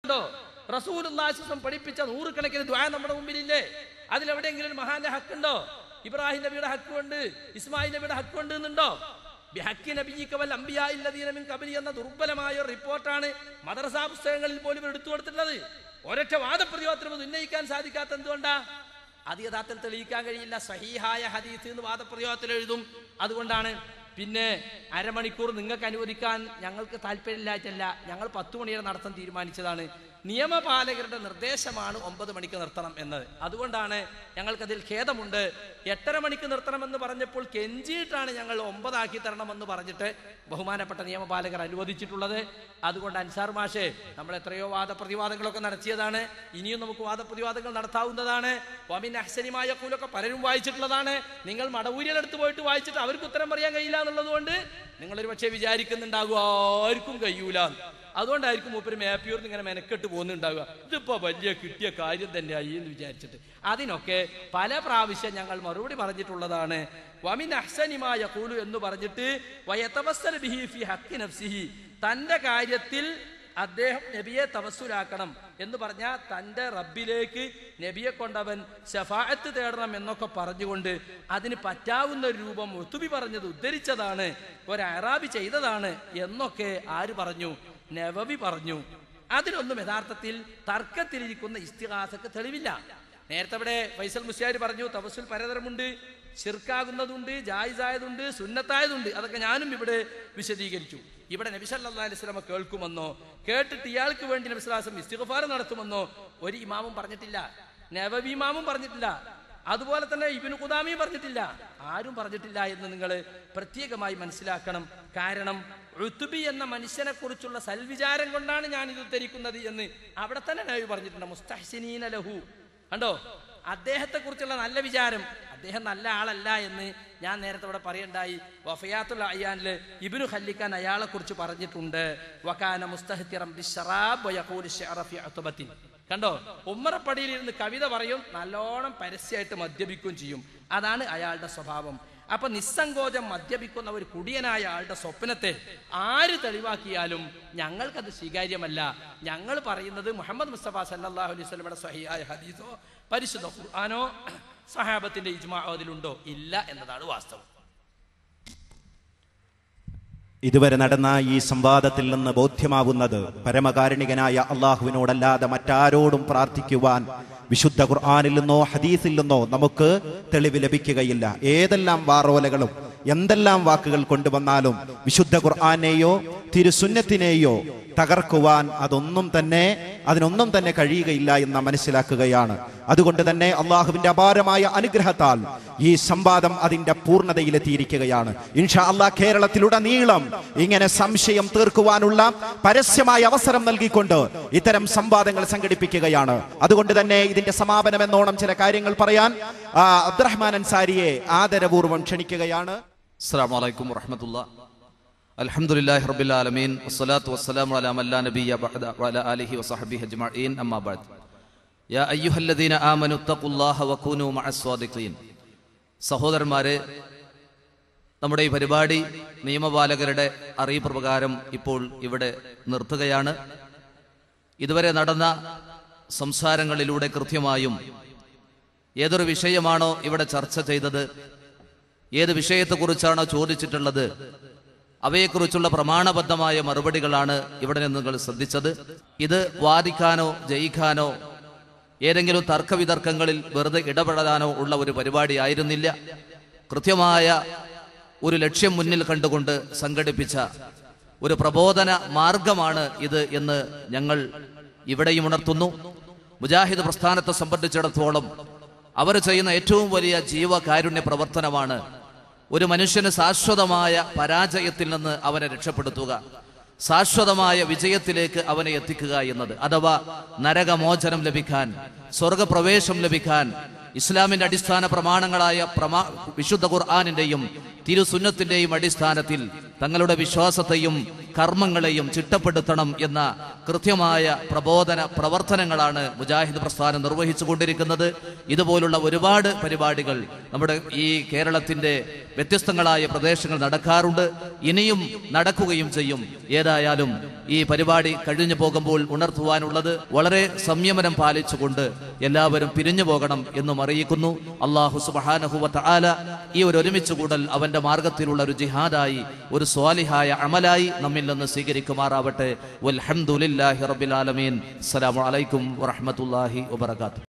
ഉണ്ടോ റസൂൽ പഠിപ്പിച്ച നൂറുകണക്കിന് ദ്വാ നമ്മുടെ മുമ്പിലില്ലേ അതിലെവിടെയെങ്കിലും ഒരു മഹാന്റെ ഹക്കുണ്ടോ ഇബ്രാഹിം നബിയുടെ ഹക്കുണ്ട് ഇസ്മായിൽ നബിയുടെ ഹക്കുണ്ട് എന്നുണ്ടോ ബിഹക്കി നബിയിക വൽ അംബിയാഇല്ലദീന മിൻ ഖബലി എന്ന ദുർബലമായ ഒരു റിപ്പോർട്ടാണ് മദ്രസാ പുസ്തകങ്ങളിൽ പോലും ഇവർ എടുത്തു കൊടുത്തിട്ടുള്ളത് ഒരൊറ്റ വാദപ്രതിവാദത്തിനും അത് ഉന്നയിക്കാൻ സാധിക്കാത്ത എന്തുകൊണ്ടാ അത് യഥാർത്ഥത്തിൽ തെളിയിക്കാൻ കഴിയില്ല സഹീഹായ ഹദീസ് എന്ന് വാദപ്രതിവാദത്തിൽ എഴുതും അതുകൊണ്ടാണ് പിന്നെ അരമണിക്കൂർ നിങ്ങൾക്ക് അനുവദിക്കാൻ ഞങ്ങൾക്ക് താല്പര്യമില്ലായിട്ടല്ല ഞങ്ങൾ പത്ത് മണിയുടെ നടത്താൻ തീരുമാനിച്ചതാണ് നിയമപാലകരുടെ നിർദ്ദേശമാണ് ഒമ്പത് മണിക്ക് നിർത്തണം എന്നത് അതുകൊണ്ടാണ് ഞങ്ങൾക്കതിൽ ഖേദമുണ്ട് എട്ടര മണിക്ക് നിർത്തണമെന്ന് പറഞ്ഞപ്പോൾ കെഞ്ചിയിട്ടാണ് ഞങ്ങൾ ഒമ്പതാക്കി തരണമെന്ന് പറഞ്ഞിട്ട് ബഹുമാനപ്പെട്ട നിയമപാലകർ അനുവദിച്ചിട്ടുള്ളത് അതുകൊണ്ട് അൻസാർ മാഷേ നമ്മൾ എത്രയോ വാദപ്രതിവാദങ്ങളൊക്കെ നടത്തിയതാണ് ഇനിയും നമുക്ക് വാദപ്രതിവാദങ്ങൾ നടത്താവുന്നതാണ് വമിൻ അഹ്സനിമായ കൂലൊക്കെ പലരും വായിച്ചിട്ടുള്ളതാണ് നിങ്ങൾ മടവൂരിയലെടുത്ത് പോയിട്ട് വായിച്ചിട്ട് അവർക്ക് ഉത്തരം പറയാൻ കഴിയില്ല എന്നുള്ളത് കൊണ്ട് നിങ്ങളൊരു പക്ഷേ വിചാരിക്കുന്നുണ്ടാകും ആർക്കും കഴിയൂല അതുകൊണ്ടായിരിക്കും മൂപ്പര് മേപ്പിയൂർന്ന് ഇങ്ങനെ മെനക്കെട്ട് പോകുന്നുണ്ടാവുക ഇതിപ്പോ വലിയ കിട്ടിയ കാര്യം തന്നെയായി എന്ന് വിചാരിച്ചിട്ട് അതിനൊക്കെ പല പ്രാവശ്യം ഞങ്ങൾ മറുപടി പറഞ്ഞിട്ടുള്ളതാണ് വമിൻ അഹ്സനിമായ കൂലു എന്ന് പറഞ്ഞിട്ട് വയതവസ്സല ബിഹി ഫി ഹക്കി നഫ്സിഹി തന്റെ കാര്യത്തിൽ അദ്ദേഹം നബിയെ തവസ്സുലാക്കണം എന്ന് പറഞ്ഞാൽ തൻ്റെ റബ്ബിലേക്ക് നബിയെ കൊണ്ടവൻ ഷഫാഅത്ത് തേടണം എന്നൊക്കെ പറഞ്ഞുകൊണ്ട് അതിന് പറ്റാവുന്ന ഒരു രൂപം ഒത്തുബി പറഞ്ഞത് ഉദ്ധരിച്ചതാണ് ഒരു അറാബി ചെയ്തതാണ് എന്നൊക്കെ ആര് പറഞ്ഞു നവവി പറഞ്ഞു അതിനൊന്നും യഥാർത്ഥത്തിൽ തർക്കത്തിലിരിക്കുന്ന ഇസ്തിഹാസക്ക് തെളിവില്ല നേരത്തെ ഇവിടെ ഫൈസൽ മുസ്യാരി പറഞ്ഞു തവസുൽ പലതരമുണ്ട് ഷിർക്കാകുന്നതുണ്ട് ജായിസായതുണ്ട് സുന്നത്തായതുണ്ട് അതൊക്കെ ഞാനും ഇവിടെ വിശദീകരിച്ചു ഇവിടെ നബി സല്ലല്ലാഹു അലൈഹി വസല്ലമ കേൾക്കുമെന്നോ കേട്ടിട്ട് ഇയാൾക്ക് വേണ്ടി നബി സ്വല്ലല്ലാഹു അലൈഹി വസല്ലം ഇസ്തിഗ്ഫാർ നടത്തുമെന്നോ ഒരു ഇമാമും പറഞ്ഞിട്ടില്ല നവവി ഇമാമും പറഞ്ഞിട്ടില്ല അതുപോലെ തന്നെ ഇബിന് കുദാമിയും പറഞ്ഞിട്ടില്ല ആരും പറഞ്ഞിട്ടില്ല എന്ന് നിങ്ങൾ പ്രത്യേകമായി മനസ്സിലാക്കണം കാരണം ഋതുബി എന്ന മനുഷ്യനെ കുറിച്ചുള്ള സൽവിചാരം കൊണ്ടാണ് ഞാൻ ഇത് ഉദ്ധരിക്കുന്നത് എന്ന് അവിടെ തന്നെ നബി പറഞ്ഞിട്ടുണ്ട് മുസ്തഹ്സിനീന ലഹു കണ്ടോ അദ്ദേഹത്തെ കുറിച്ചുള്ള നല്ല വിചാരം അദ്ദേഹം നല്ല ആളല്ല എന്ന് ഞാൻ നേരത്തെ ഇവിടെ പറയണ്ടായി വഫയാത്തുൽ അയ്യാനില് ഇബ്നു ഖല്ലിക്കാൻ അയാളെ കുറിച്ച് പറഞ്ഞിട്ടുണ്ട് വകാന മുസ്തഹ്തിറം ബിശ്ശറാബ് വയഖൂലു ശിഅറ ഫി ഉത്ബത്തിൻ കണ്ടോ ഉമ്മറപ്പടിയിൽ ഇരുന്ന് കവിത പറയും നല്ലോണം പരസ്യമായിട്ട് മദ്യപിക്കുകയും ചെയ്യും അതാണ് അയാളുടെ സ്വഭാവം അപ്പൊ നിസ്സങ്കോചം മദ്യപിക്കുന്ന ഒരു കുടിയനായ ആളുടെ സ്വപ്നത്തെ ആര് തെളിവാക്കിയാലും ഞങ്ങൾക്കത് സ്വീകാര്യമല്ല ഞങ്ങൾ പറയുന്നത് മുഹമ്മദ് മുസ്തഫ സല്ലാഹു അലൈഹി സ്വലമയുടെ സഹിയായ ഹദീസോ പരിശുദ്ധ ഖുർആാനോ സഹാബത്തിന്റെ ഇജ്മാ അതിലുണ്ടോ ഇല്ല എന്നതാണ് വാസ്തവം ഇതുവരെ നടന്ന ഈ സംവാദത്തിൽ നിന്ന് ബോധ്യമാവുന്നത് പരമകാരുണികനായ അള്ളാഹുവിനോടല്ലാതെ മറ്റാരോടും പ്രാർത്ഥിക്കുവാൻ വിശുദ്ധ ഖുർആാനിൽ നിന്നോ ഹദീസിൽ നിന്നോ നമുക്ക് തെളിവ് ലഭിക്കുകയില്ല ഏതെല്ലാം വാറോലകളും എന്തെല്ലാം വാക്കുകൾ കൊണ്ടുവന്നാലും വിശുദ്ധ ഖുർആാനെയോ തിരുസുന്നത്തിനെയോ തകർക്കുവാൻ അതൊന്നും തന്നെ അതിനൊന്നും തന്നെ കഴിയുകയില്ല എന്ന് മനസ്സിലാക്കുകയാണ് അതുകൊണ്ട് തന്നെ അള്ളാഹുവിന്റെ അപാരമായ അനുഗ്രഹത്താൽ ഈ സംവാദം അതിന്റെ പൂർണ്ണതയിലെത്തിയിരിക്കുകയാണ് ഇൻഷാ അള്ളാഹ് കേരളത്തിലുടനീളം ഇങ്ങനെ സംശയം തീർക്കുവാനുള്ള പരസ്യമായ അവസരം നൽകിക്കൊണ്ട് ഇത്തരം സംവാദങ്ങൾ സംഘടിപ്പിക്കുകയാണ് അതുകൊണ്ട് തന്നെ ഇതിന്റെ സമാപനം എന്നോണം ചില കാര്യങ്ങൾ പറയാൻ ആ, അബ്ദുറഹ്മാൻ അൻസാരിയെ ആദരപൂർവ്വം ക്ഷണിക്കുകയാണ് السلام عليكم ورحمة الله الحمد لله رب العالمين والصلاة والسلام على من لا نبي بعد وعلى آله وصحبه أجمعين أما بعد يا أيها الذين آمنوا اتقوا الله وكونوا مع الصادقين സഹോദരന്മാരെ നമ്മുടെ ഈ പരിപാടി നിയമപാലകരുടെ അറിയിപ്പ് പ്രകാരം ഇപ്പോൾ ഇവിടെ നിർത്തുകയാണ് ഇതുവരെ നടന്ന സംസാരങ്ങളിലൂടെ കൃത്യമായും ഏതൊരു വിഷയമാണോ ഇവിടെ ചർച്ച ചെയ്തത് ഏത് വിഷയത്തെക്കുറിച്ചാണോ ചോദിച്ചിട്ടുള്ളത് അവയെക്കുറിച്ചുള്ള പ്രമാണബദ്ധമായ മറുപടികളാണ് ഇവിടെ നിന്ന് നിങ്ങൾ ശ്രദ്ധിച്ചത് ഇത് വാദിക്കാനോ ജയിക്കാനോ ഏതെങ്കിലും തർക്കവിതർക്കങ്ങളിൽ വെറുതെ ഇടപെടാനോ ഉള്ള ഒരു പരിപാടി ആയിരുന്നില്ല കൃത്യമായ ഒരു ലക്ഷ്യം മുന്നിൽ കണ്ടുകൊണ്ട് സംഘടിപ്പിച്ച ഒരു പ്രബോധന മാർഗമാണ് ഇത് എന്ന് ഞങ്ങൾ ഇവിടെയും ഉണർത്തുന്നു മുജാഹിദ് പ്രസ്ഥാനത്തെ സംബന്ധിച്ചിടത്തോളം അവർ ചെയ്യുന്ന ഏറ്റവും വലിയ ജീവകാരുണ്യ പ്രവർത്തനമാണ് ഒരു മനുഷ്യന് ശാശ്വതമായ പരാജയത്തിൽ നിന്ന് അവനെ രക്ഷപ്പെടുത്തുക ശാശ്വതമായ വിജയത്തിലേക്ക് അവനെ എത്തിക്കുക എന്നത് അഥവാ നരകമോചനം ലഭിക്കാൻ സ്വർഗപ്രവേശം ലഭിക്കാൻ ഇസ്ലാമിന്റെ അടിസ്ഥാന പ്രമാണങ്ങളായ പ്രമാ വിശുദ്ധ ഖുർആാനിന്റെയും തിരുസുന്നത്തിന്റെയും അടിസ്ഥാനത്തിൽ തങ്ങളുടെ വിശ്വാസത്തെയും കർമ്മങ്ങളെയും ചിട്ടപ്പെടുത്തണം എന്ന കൃത്യമായ പ്രബോധന പ്രവർത്തനങ്ങളാണ് മുജാഹിദ് പ്രസ്ഥാനം നിർവഹിച്ചു കൊണ്ടിരിക്കുന്നത് ഇതുപോലുള്ള ഒരുപാട് പരിപാടികൾ നമ്മുടെ ഈ കേരളത്തിന്റെ വ്യത്യസ്തങ്ങളായ പ്രദേശങ്ങൾ നടക്കാറുണ്ട് ഇനിയും നടക്കുകയും ചെയ്യും ഏതായാലും ഈ പരിപാടി കഴിഞ്ഞു പോകുമ്പോൾ ഉണർത്തുവാനുള്ളത് വളരെ സംയമനം പാലിച്ചുകൊണ്ട് എല്ലാവരും പിരിഞ്ഞു പോകണം എന്നും അറിയിക്കുന്നു അള്ളാഹു സുബഹാനഹുവത്ത ആല ഈ ഒരു ഒരുമിച്ച് കൂടൽ അവന്റെ മാർഗത്തിലുള്ള ഒരു ജിഹാദായി ഒരു സ്വാലിഹായ അമലായി നമ്മിൽ നിന്ന് സ്വീകരിക്കുമാറാവട്ടെ വൽഹംദുലില്ലാഹി റബ്ബിൽ ആലമീൻ അസ്സലാമു അലൈക്കും വറഹ്മത്തുള്ളാഹി വബറകാതുഹു